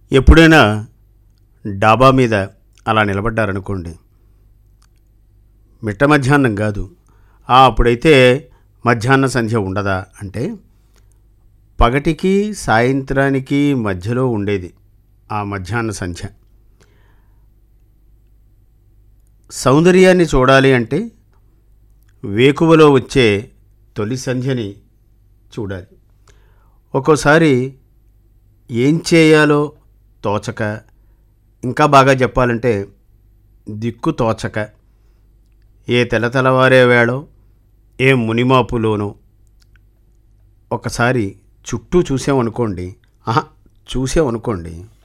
ఎప్పుడైనా డాబా మీద అలా నిలబడ్డారనుకోండి మిట్ట మధ్యాహ్నం కాదు ఆ అప్పుడైతే మధ్యాహ్న సంధ్య ఉండదా అంటే పగటికి సాయంత్రానికి మధ్యలో ఉండేది ఆ మధ్యాహ్న సంధ్య సౌందర్యాన్ని చూడాలి అంటే వేకువలో వచ్చే తొలి సంధ్యని చూడాలి ఒక్కోసారి ఏం చేయాలో తోచక ఇంకా బాగా చెప్పాలంటే దిక్కు తోచక ఏ తెల తెలవారే వేళో ఏ మునిమాపులోనో ఒకసారి చుట్టూ చూసామనుకోండి ఆహా చూసామనుకోండి